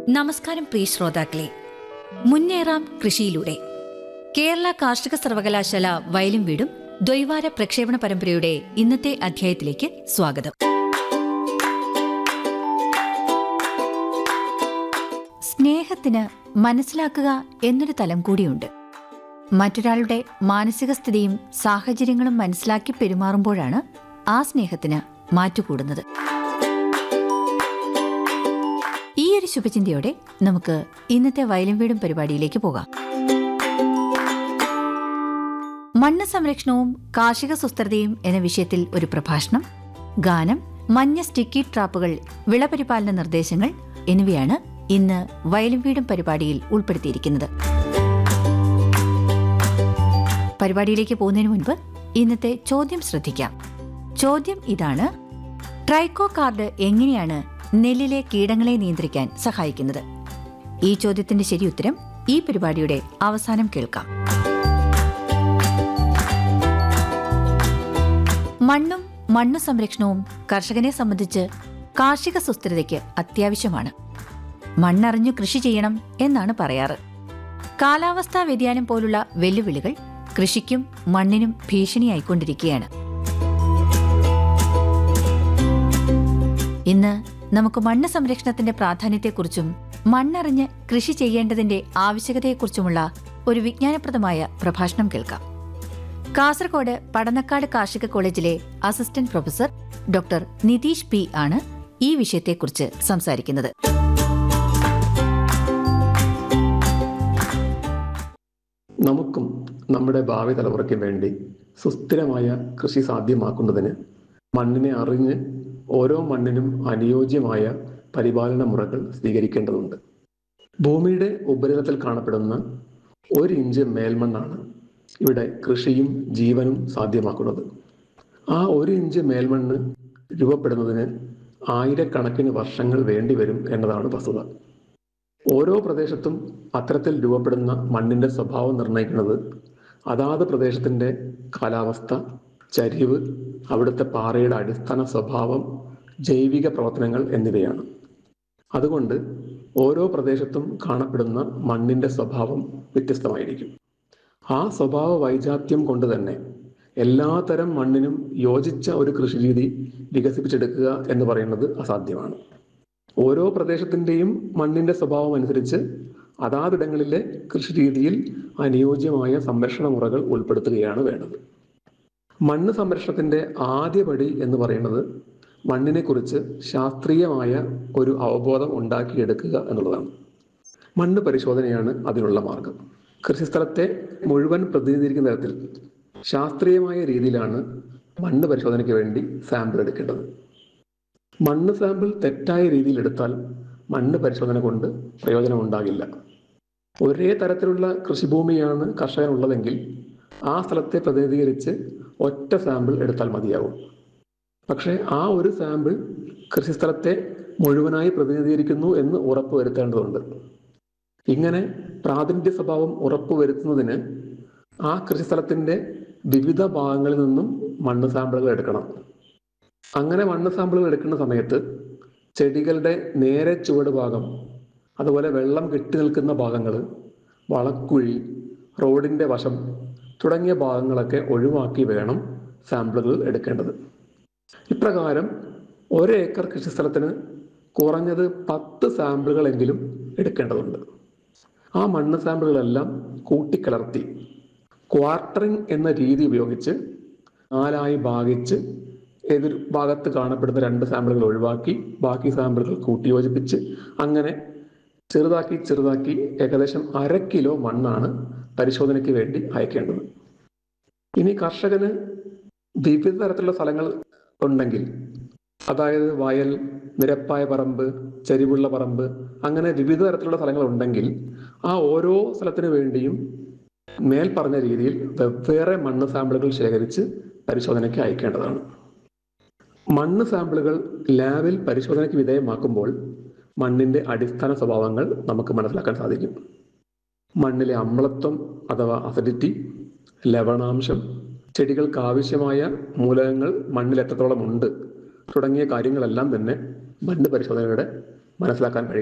നമസ്കാരം പ്രിയ ശ്രോതാക്കളെ മുന്നേറാം കൃഷിയിലൂടെ കേരള കാർഷിക സർവകലാശാല വയലും വീടും ദ്വൈവാര പ്രക്ഷേപണ പരമ്പരയുടെ ഇന്നത്തെ അധ്യായത്തിലേക്ക് സ്വാഗതം സ്നേഹത്തിന് മനസ്സിലാക്കുക എന്നൊരു തലം കൂടിയുണ്ട് മറ്റൊരാളുടെ മാനസിക സ്ഥിതിയും സാഹചര്യങ്ങളും മനസ്സിലാക്കി പെരുമാറുമ്പോഴാണ് ആ സ്നേഹത്തിന് മാറ്റുകൂടുന്നത് ഈ ഒരു ശുഭചിന്തയോടെ നമുക്ക് ഇന്നത്തെ വയലും വീടും പരിപാടിയിലേക്ക് പോകാം മണ്ണ് സംരക്ഷണവും കാർഷിക സുസ്ഥിരതയും എന്ന വിഷയത്തിൽ ഒരു പ്രഭാഷണം ഗാനം മഞ്ഞ സ്റ്റിക്കി ട്രാപ്പുകൾ വിളപരിപാലന നിർദ്ദേശങ്ങൾ എന്നിവയാണ് ഇന്ന് വയലും വീടും പരിപാടിയിൽ ഉൾപ്പെടുത്തിയിരിക്കുന്നത് പരിപാടിയിലേക്ക് പോകുന്നതിന് മുൻപ് ഇന്നത്തെ ചോദ്യം ശ്രദ്ധിക്കാം ചോദ്യം ഇതാണ് ട്രൈക്കോ കാർഡ് എങ്ങനെയാണ് നെല്ലിലെ കീടങ്ങളെ നിയന്ത്രിക്കാൻ സഹായിക്കുന്നത് ഈ ചോദ്യത്തിന്റെ ശരിയുത്തരം ഈ പരിപാടിയുടെ അവസാനം കേൾക്കാം മണ്ണും മണ്ണു സംരക്ഷണവും കർഷകനെ സംബന്ധിച്ച് കാർഷിക സുസ്ഥിരതയ്ക്ക് അത്യാവശ്യമാണ് മണ്ണറിഞ്ഞു കൃഷി ചെയ്യണം എന്നാണ് പറയാറ് കാലാവസ്ഥാ വ്യതിയാനം പോലുള്ള വെല്ലുവിളികൾ കൃഷിക്കും മണ്ണിനും ഭീഷണിയായിക്കൊണ്ടിരിക്കുകയാണ് ഇന്ന് നമുക്ക് മണ്ണ് സംരക്ഷണത്തിന്റെ പ്രാധാന്യത്തെക്കുറിച്ചും മണ്ണറിഞ്ഞ് കൃഷി ചെയ്യേണ്ടതിന്റെ ആവശ്യകതയെക്കുറിച്ചുമുള്ള ഒരു വിജ്ഞാനപ്രദമായ പ്രഭാഷണം കേൾക്കാം കാസർഗോഡ് പടന്നക്കാട് കാർഷിക കോളേജിലെ assistant professor doctor Nitish P ആണ് ഈ വിഷയത്തെക്കുറിച്ച് സംസാരിക്കുന്നത് നമുക്കും നമ്മുടെ ഭാവി തലമുറയ്ക്കും വേണ്ടി സുസ്ഥിരമായ കൃഷി സാധ്യമാക്കുന്നതിന് മണ്ണിനെ അറിഞ്ഞ് ഓരോ മണ്ണിനും അനുയോജ്യമായ പരിപാലന മുറകൾ സ്വീകരിക്കേണ്ടതുണ്ട് ഭൂമിയുടെ ഉപരിതലത്തിൽ കാണപ്പെടുന്ന ഒരു ഇഞ്ച് മേൽമണ്ണാണ് ഇവിടെ കൃഷിയും ജീവനും സാധ്യമാക്കുന്നത് ആ ഒരു ഇഞ്ച് മേൽമണ്ണ് രൂപപ്പെടുന്നതിന് ആയിരക്കണക്കിന് വർഷങ്ങൾ വേണ്ടിവരും എന്നതാണ് വസ്തുത ഓരോ പ്രദേശത്തും അത്തരത്തിൽ രൂപപ്പെടുന്ന മണ്ണിന്റെ സ്വഭാവം നിർണ്ണയിക്കുന്നത് അതാത് പ്രദേശത്തിന്റെ കാലാവസ്ഥ ചരിവ് അവിടുത്തെ പാറയുടെ അടിസ്ഥാന സ്വഭാവം ജൈവിക പ്രവർത്തനങ്ങൾ എന്നിവയാണ് അതുകൊണ്ട് ഓരോ പ്രദേശത്തും കാണപ്പെടുന്ന മണ്ണിന്റെ സ്വഭാവം വ്യത്യസ്തമായിരിക്കും ആ സ്വഭാവ വൈജാത്യം കൊണ്ട് തന്നെ എല്ലാതരം മണ്ണിനും യോജിച്ച ഒരു കൃഷിരീതി വികസിപ്പിച്ചെടുക്കുക എന്ന് പറയുന്നത് അസാധ്യമാണ് ഓരോ പ്രദേശത്തിന്റെയും മണ്ണിന്റെ സ്വഭാവം അനുസരിച്ച് അതാതിടങ്ങളിലെ കൃഷിരീതിയിൽ അനുയോജ്യമായ സംരക്ഷണ മുറകൾ ഉൾപ്പെടുത്തുകയാണ് വേണ്ടത് മണ്ണ് സംരക്ഷണത്തിന്റെ ആദ്യപടി എന്ന് പറയുന്നത് മണ്ണിനെ കുറിച്ച് ശാസ്ത്രീയമായ ഒരു അവബോധം ഉണ്ടാക്കിയെടുക്കുക എന്നുള്ളതാണ് മണ്ണ് പരിശോധനയാണ് അതിനുള്ള മാർഗം കൃഷിസ്ഥലത്തെ മുഴുവൻ പ്രതിനിധീകരിക്കുന്ന തരത്തിൽ ശാസ്ത്രീയമായ രീതിയിലാണ് മണ്ണ് പരിശോധനയ്ക്ക് വേണ്ടി സാമ്പിൾ എടുക്കേണ്ടത് മണ്ണ് സാമ്പിൾ തെറ്റായ രീതിയിൽ എടുത്താൽ മണ്ണ് പരിശോധന കൊണ്ട് പ്രയോജനം ഉണ്ടാകില്ല ഒരേ തരത്തിലുള്ള കൃഷിഭൂമിയാണ് കർഷകനുള്ളതെങ്കിൽ ആ സ്ഥലത്തെ പ്രതിനിധീകരിച്ച് ഒറ്റ സാമ്പിൾ എടുത്താൽ മതിയാവും പക്ഷേ ആ ഒരു സാമ്പിൾ കൃഷിസ്ഥലത്തെ മുഴുവനായി പ്രതിനിധീകരിക്കുന്നു എന്ന് ഉറപ്പുവരുത്തേണ്ടതുണ്ട് ഇങ്ങനെ പ്രാതിനിധ്യ സ്വഭാവം ഉറപ്പുവരുത്തുന്നതിന് ആ കൃഷിസ്ഥലത്തിന്റെ വിവിധ ഭാഗങ്ങളിൽ നിന്നും മണ്ണ് സാമ്പിളുകൾ എടുക്കണം അങ്ങനെ മണ്ണ് സാമ്പിളുകൾ എടുക്കുന്ന സമയത്ത് ചെടികളുടെ നേരെ ചുവട് ഭാഗം അതുപോലെ വെള്ളം കെട്ടി നിൽക്കുന്ന ഭാഗങ്ങൾ വളക്കുഴി റോഡിന്റെ വശം തുടങ്ങിയ ഭാഗങ്ങളൊക്കെ ഒഴിവാക്കി വേണം സാമ്പിളുകൾ എടുക്കേണ്ടത് ഇപ്രകാരം ഒരേക്കർ കൃഷിസ്ഥലത്തിന് കുറഞ്ഞത് പത്ത് സാമ്പിളുകളെങ്കിലും എടുക്കേണ്ടതുണ്ട് ആ മണ്ണ് സാമ്പിളുകളെല്ലാം കൂട്ടിക്കലർത്തി ക്വാർട്ടറിംഗ് എന്ന രീതി ഉപയോഗിച്ച് നാലായി ഭാഗിച്ച് എതിർ ഭാഗത്ത് കാണപ്പെടുന്ന രണ്ട് സാമ്പിളുകൾ ഒഴിവാക്കി ബാക്കി സാമ്പിളുകൾ കൂട്ടിയോജിപ്പിച്ച് അങ്ങനെ ചെറുതാക്കി ചെറുതാക്കി ഏകദേശം അര കിലോ മണ്ണാണ് പരിശോധനയ്ക്ക് വേണ്ടി അയക്കേണ്ടത് ഇനി കർഷകന് വിവിധ തരത്തിലുള്ള സ്ഥലങ്ങൾ ഉണ്ടെങ്കിൽ അതായത് വയൽ നിരപ്പായ പറമ്പ് ചരിവുള്ള പറമ്പ് അങ്ങനെ വിവിധ തരത്തിലുള്ള സ്ഥലങ്ങൾ ഉണ്ടെങ്കിൽ ആ ഓരോ സ്ഥലത്തിനു വേണ്ടിയും മേൽ പറഞ്ഞ രീതിയിൽ വെവ്വേറെ മണ്ണ് സാമ്പിളുകൾ ശേഖരിച്ച് പരിശോധനയ്ക്ക് അയക്കേണ്ടതാണ് മണ്ണ് സാമ്പിളുകൾ ലാബിൽ പരിശോധനയ്ക്ക് വിധേയമാക്കുമ്പോൾ മണ്ണിന്റെ അടിസ്ഥാന സ്വഭാവങ്ങൾ നമുക്ക് മനസ്സിലാക്കാൻ സാധിക്കും മണ്ണിലെ അമ്ലത്വം അഥവാ അസിഡിറ്റി ലവണാംശം ചെടികൾക്ക് ആവശ്യമായ മൂലകങ്ങൾ മണ്ണിൽ എത്രത്തോളം ഉണ്ട് തുടങ്ങിയ കാര്യങ്ങളെല്ലാം തന്നെ മണ്ണ് പരിശോധനയുടെ മനസ്സിലാക്കാൻ കഴിയും